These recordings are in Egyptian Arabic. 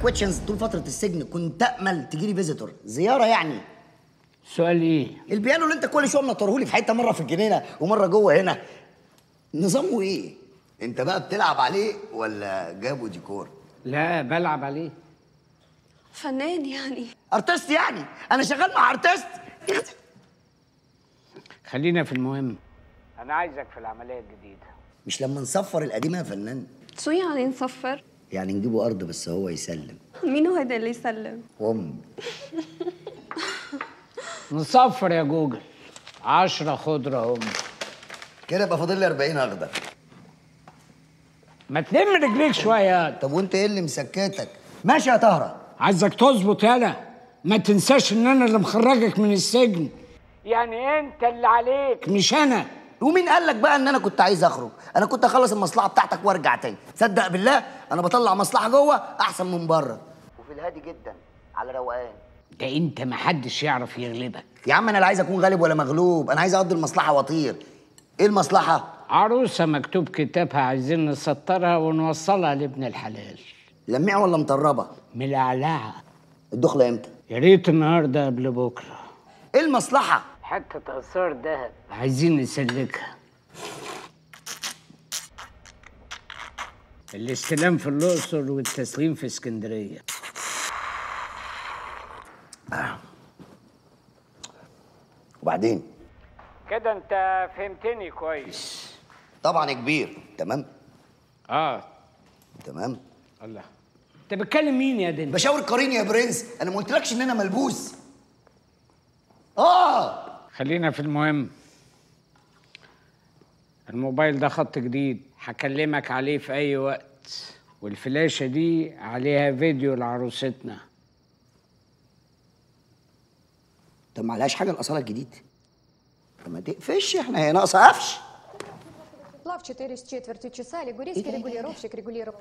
كويتشنز طول فتره السجن كنت امل تجيلي فيزيتور زياره يعني سؤال ايه البيانو اللي انت كل شويه منطرهولي في حته مره في الجنينه ومره جوه هنا نظامه ايه انت بقى بتلعب عليه ولا جابه ديكور لا بلعب عليه فنان يعني ارتست يعني انا شغال مع ارتست خلينا في المهم انا عايزك في العمليه الجديده مش لما نصفر القديمه يا فنان شو يعني نصفر؟ يعني نجيبه ارض بس هو يسلم مين هو هيدا اللي يسلم؟ وام نصفر يا جوجل عشرة خضرة هم كده يبقى فاضل لي 40 اخضر ما تلم رجليك شوية طب وانت ايه اللي مسكتك ماشي يا طهره عايزك تظبط يالا ما تنساش ان انا اللي مخرجك من السجن يعني انت اللي عليك مش انا ومين قال لك بقى ان انا كنت عايز اخرج انا كنت اخلص المصلحه بتاعتك وارجع تاني تصدق بالله انا بطلع مصلحه جوه احسن من بره وفي الهادي جدا على روقان ده انت ما حدش يعرف يغلبك يا عم انا لا عايز اكون غالب ولا مغلوب انا عايز اقضي المصلحه واطير ايه المصلحه عروسة مكتوب كتابها عايزين نسطرها ونوصلها لابن الحلال لميع ولا مطربه ملعلعة الدخله امتى يا ريت النهارده قبل بكره ايه المصلحه حتة آثار دهب عايزين نسلكها الاستلام في الأقصر والتسليم في اسكندرية وبعدين كده انت فهمتني كويس طبعا يا كبير تمام اه تمام الله انت بتكلم مين يا دنيا بشاور قرين يا برنس انا ما قلتلكش ان انا ملبوس اه خلينا في المهم الموبايل ده خط جديد هكلمك عليه في اي وقت والفلاشة دي عليها فيديو لعروستنا طب ما عليهاش حاجه الاصاله الجديد طب ما تقفش احنا هي ناقصه قفش Плав 4 с четвертью часа, лигурийский регулировщик регулировал.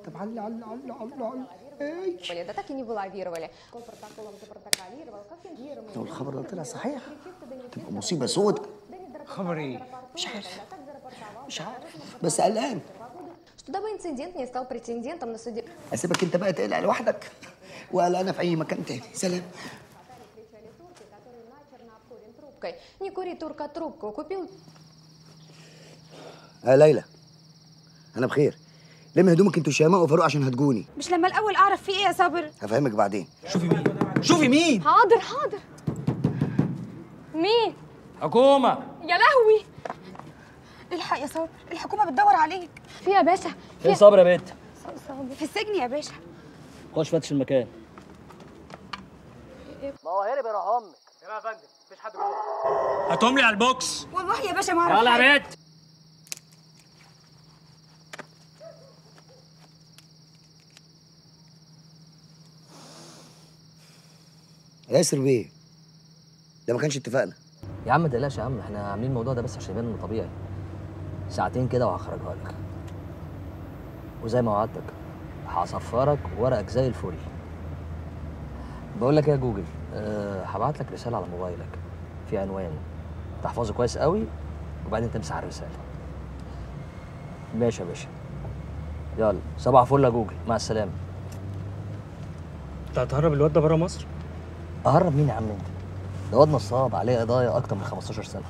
Да так и не вылавировали. Он протоколом запротоколировал, как фингировал. لو الخبر ده طلع صحيح تبقى مصيبه سود خبر ايه مش عارف مش عارف بس قلقان Что дабы инцидент не стал претендентом на суде... اسيبك انت بقى تقلق لوحدك وقلقانه في اي مكان تاني سلام который начер обкурен трубкой. Не кури, турка, трубку. Купил يا ليلى انا بخير لم هدومك انتوا شيماء وفاروق عشان هتجوني مش لما الاول اعرف في ايه يا صابر هفهمك بعدين شوفي مين حاضر حاضر مين حكومة يا لهوي الحق يا صابر الحكومه بتدور عليك في يا باشا فين صبر يا بنت صابر في السجن يا باشا خش فتش المكان هاتهم لي على البوكس والله يا باشا ما اعرف يلا حاجة. يا بنت ياسر بيه ده ما كانش اتفقنا يا عم ما تقلقش يا عم احنا عاملين الموضوع ده بس عشان يبان انه طبيعي ساعتين كده وهخرجها لك وزي ما وعدتك هصفرك ورقك زي الفل بقول لك إيه يا جوجل أه هبعت لك رساله على موبايلك في عنوان تحفظه كويس قوي وبعدين تمسح الرساله ماشي يا باشا يلا صباح فل يا جوجل مع السلامه انت هتهرب الواد ده بره مصر اهرب مين يا عم انت ده واد نصاب عليه قضايا اكتر من 15 سنه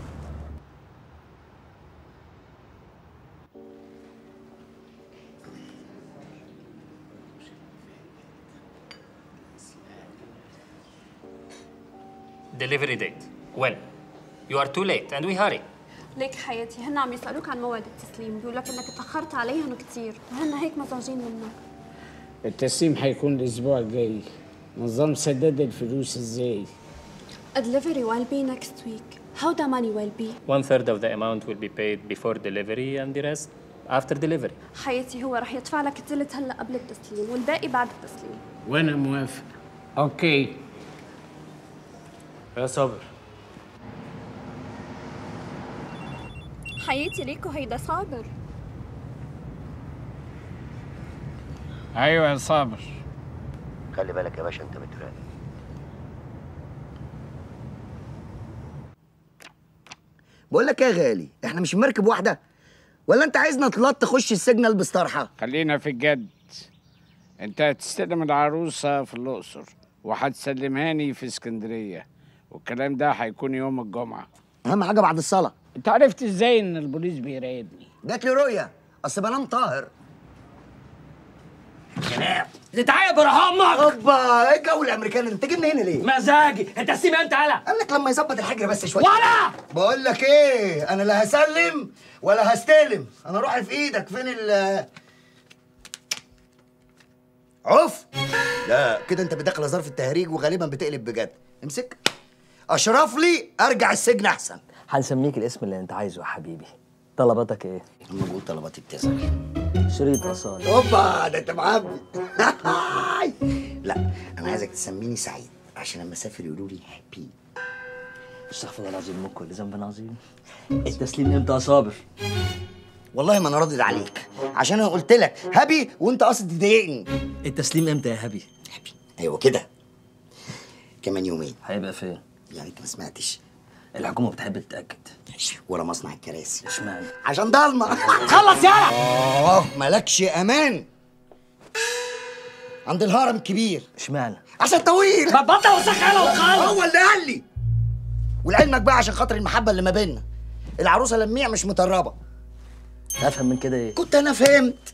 Delivery date. When? You are too late and we hurry. ليك حياتي هن عم يسألوك عن موعد التسليم بيقول لك انك اتأخرت عليهم كتير وهن هيك مزعجين منك التسليم هيكون الاسبوع الجاي نظام سداد الفلوس ازاي A delivery will be next week how the money will be One third of the amount will be paid before delivery and the rest after delivery. حياتي هو رح يدفع لك الثلث هلا قبل التسليم والباقي بعد التسليم وانا موافق اوكي يا صابر حياتي ليكو هيدا صابر ايوه يا صابر خلي بالك يا باشا انت بتراقب بقول لك ايه يا غالي احنا مش مركب واحده ولا انت عايزنا نطلع تخش السجن البس طرحه خلينا في الجد انت هتستلم العروسة في الأقصر وهتسلمهاني في اسكندرية والكلام ده هيكون يوم الجمعة اهم حاجه بعد الصلاه انت عرفت ازاي ان البوليس بيراقبني جات لي رؤيه اصل بنام طاهر تعالى برا امك اوبا ايه الجو الامريكاني انت جبني هنا ليه؟ مزاجي انت سيب انت هلا قال لك لما يظبط الحجر بس شويه ولا بقول لك ايه انا لا هسلم ولا هستلم انا روحي في ايدك فين ال عف لا كده انت بداخل ظرف التهريج وغالبا بتقلب بجد امسك اشرف لي ارجع السجن احسن هنسميك الاسم اللي انت عايزه يا حبيبي طلباتك ايه؟ لما بقول طلباتي بتزعل شريط اصالة اوبا ده انت معبي لا انا عايزك تسميني سعيد عشان لما اسافر يقولوا لي هابي استغفر الله العظيم من كل ذنب عظيم التسليم امتى يا صابر؟ والله ما انا راضي عليك عشان انا قلت لك هابي وانت قاصد تضايقني التسليم امتى يا هبي؟ هابي ايوه كده كمان يومين هيبقى فين؟ يعني انت ما سمعتش الحكومة بتحب تتأكد ورا مصنع الكراسي اشمعنى؟ عشان ضلمه خلص يالا اه مالكش امان عند الهرم الكبير اشمعنى؟ عشان طويل ما تبطل وسخ يالا وخلص هو اللي قال لي ولعلمك بقى عشان خاطر المحبه اللي ما بيننا العروسه لميع مش مطربه افهم من كده ايه؟ كنت انا فهمت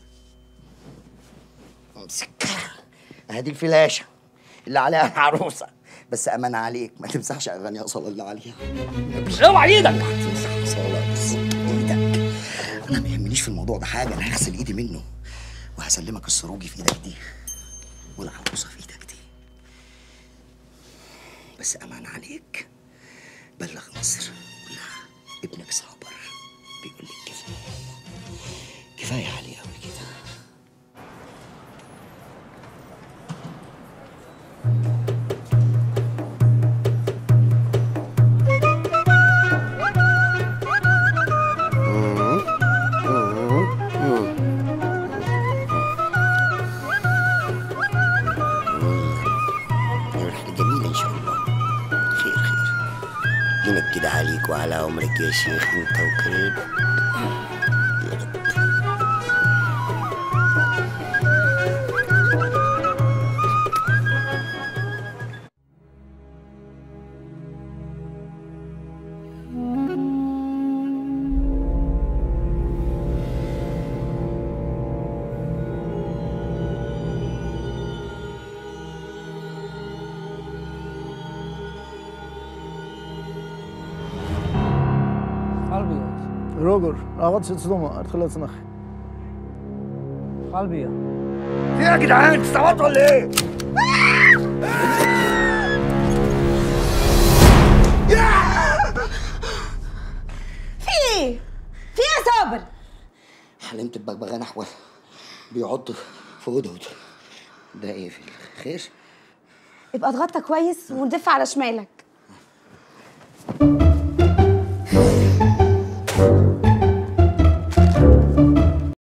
امسك ادي الفلاشه اللي عليها العروسه بس امان عليك ما تمسحش اغاني اصلا اللي عليها اوعى ايدك تمسح خلاص ايدك انا ما يهمنيش في الموضوع ده حاجه انا هغسل ايدي منه وهسلمك السروجي في ايدك دي والعروسه في ايدك دي بس امان عليك بلغ مصر كلها ابنك صابر بيقول لك كفايه كفايه عليه قوي كده ايوه حاجه جميله ان شاء الله خير خير يومك كده عليك وعلى عمرك يا شيخ انت وكريم يا رب قلبي روجر اغطش صدمة ادخل اصنخ قلبي ايه يا جدعان استعبطوا ولا ايه؟ في ايه؟ في ايه يا صابر؟ حلمت ببغبغان احول بيعض في هدهد ده ايه في الخير؟ ابقى اتغطى كويس ودف على شمالك